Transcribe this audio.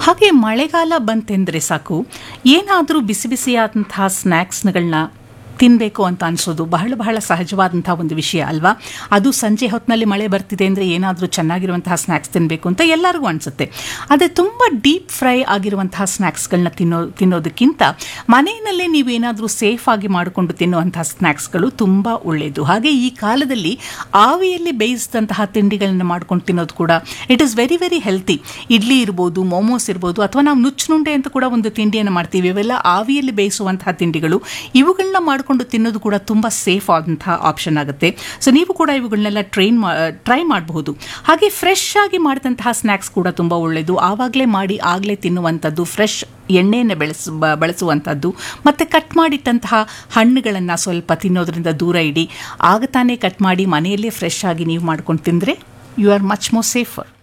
ಹಾಗೆ ಮಳೆಗಾಲ ಬಂತೆಂದರೆ ಸಾಕು ಏನಾದರೂ ಬಿಸಿ ಬಿಸಿಯಾದಂತಹ ಸ್ನ್ಯಾಕ್ಸ್ಗಳನ್ನ ತಿನ್ನಬೇಕು ಅಂತ ಅನಿಸೋದು ಬಹಳ ಬಹಳ ಸಹಜವಾದಂತಹ ಒಂದು ವಿಷಯ ಅಲ್ವಾ ಅದು ಸಂಜೆ ಹೊತ್ತಿನಲ್ಲಿ ಮಳೆ ಬರ್ತಿದೆ ಅಂದರೆ ಏನಾದರೂ ಚೆನ್ನಾಗಿರುವಂತಹ ಸ್ನ್ಯಾಕ್ಸ್ ತಿನ್ನಬೇಕು ಅಂತ ಎಲ್ಲರಿಗೂ ಅನಿಸುತ್ತೆ ಆದರೆ ತುಂಬ ಡೀಪ್ ಫ್ರೈ ಆಗಿರುವಂತಹ ಸ್ನ್ಯಾಕ್ಸ್ಗಳನ್ನ ತಿನ್ನೋ ತಿನ್ನೋದಕ್ಕಿಂತ ಮನೆಯಲ್ಲೇ ನೀವು ಏನಾದರೂ ಸೇಫ್ ಆಗಿ ಮಾಡಿಕೊಂಡು ತಿನ್ನುವಂತಹ ಸ್ನ್ಯಾಕ್ಸ್ಗಳು ತುಂಬ ಒಳ್ಳೆಯದು ಹಾಗೆ ಈ ಕಾಲದಲ್ಲಿ ಆವಿಯಲ್ಲಿ ಬೇಯಿಸಿದಂತಹ ತಿಂಡಿಗಳನ್ನ ಮಾಡ್ಕೊಂಡು ತಿನ್ನೋದು ಕೂಡ it is very very healthy idli ಇರ್ಬೋದು ಮೋಮೋಸ್ ಇರ್ಬೋದು ಅಥವಾ ನಾವು ನುಚ್ಚುನುಂಡೆ ಅಂತ ಕೂಡ ಒಂದು ತಿಂಡಿಯನ್ನು ಮಾಡ್ತೀವಿ ಇವೆಲ್ಲ ಆವಿಯಲ್ಲಿ ಬೇಯಿಸುವಂತಹ ತಿಂಡಿಗಳು ಇವುಗಳನ್ನ ಮಾಡಿಕೊಂಡು ತಿನ್ನೋದು ಕೂಡ ತುಂಬ ಸೇಫ್ ಆದಂತಹ ಆಪ್ಷನ್ ಆಗುತ್ತೆ ಸೊ ನೀವು ಕೂಡ ಇವುಗಳನ್ನೆಲ್ಲ ಟ್ರೈನ್ ಟ್ರೈ ಮಾಡಬಹುದು ಹಾಗೆ ಫ್ರೆಶ್ ಆಗಿ ಮಾಡಿದಂತಹ ಸ್ನ್ಯಾಕ್ಸ್ ಕೂಡ ತುಂಬ ಒಳ್ಳೆಯದು ಆವಾಗಲೇ ಮಾಡಿ ಆಗಲೇ ತಿನ್ನುವಂಥದ್ದು ಫ್ರೆಶ್ ಎಣ್ಣೆಯನ್ನು ಬೆಳೆಸ ಬ- ಬಳಸುವಂಥದ್ದು ಮತ್ತು ಕಟ್ ಮಾಡಿಟ್ಟಂತಹ ಹಣ್ಣುಗಳನ್ನು ಸ್ವಲ್ಪ ತಿನ್ನೋದ್ರಿಂದ ದೂರ ಇಡಿ ಆಗ ತಾನೇ ಕಟ್ ಮಾಡಿ ಮನೆಯಲ್ಲೇ ಫ್ರೆಶ್ ಆಗಿ ನೀವು ಮಾಡ್ಕೊಂಡು ತಿಂದರೆ you are much more safer